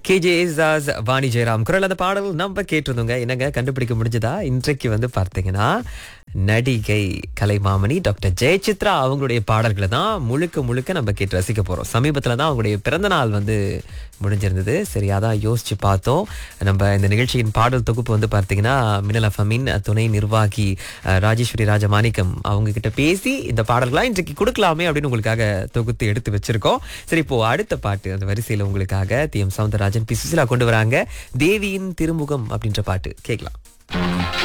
K J ஏசாஸ் Vani Jayaram குரல் அந்த பாடல் நம்ம கேட்டிருந்தோங்க என்னங்க கண்டுபிடிக்க முடிஞ்சதா இன்றைக்கு வந்து பார்த்தீங்கன்னா நடிகை கலைமாமணி டாக்டர் ஜெயசித்ரா அவங்களுடைய பாடல்களை தான் முழுக்க முழுக்க நம்ம கேட்டு ரசிக்க போறோம் சமீபத்தில் தான் அவங்களுடைய பிறந்த நாள் வந்து முடிஞ்சிருந்தது சரி அதான் யோசிச்சு பார்த்தோம் நம்ம இந்த நிகழ்ச்சியின் பாடல் தொகுப்பு வந்து பார்த்தீங்கன்னா மினல் அஃபமின் துணை நிர்வாகி அஹ், ராஜேஸ்வரி ராஜமாணிக்கம் அவங்க கிட்ட பேசி இந்த பாடல்களாம் இன்றைக்கு கொடுக்கலாமே அப்படின்னு உங்களுக்காக தொகுத்து எடுத்து வச்சிருக்கோம் சரி இப்போ அடுத்த பாட்டு அந்த வரிசையில் உங்களுக்காக T M Soundararajan P Susheela கொண்டு வராங்க தேவியின் திருமுகம் அப்படின்ற பாட்டு கேட்கலாம்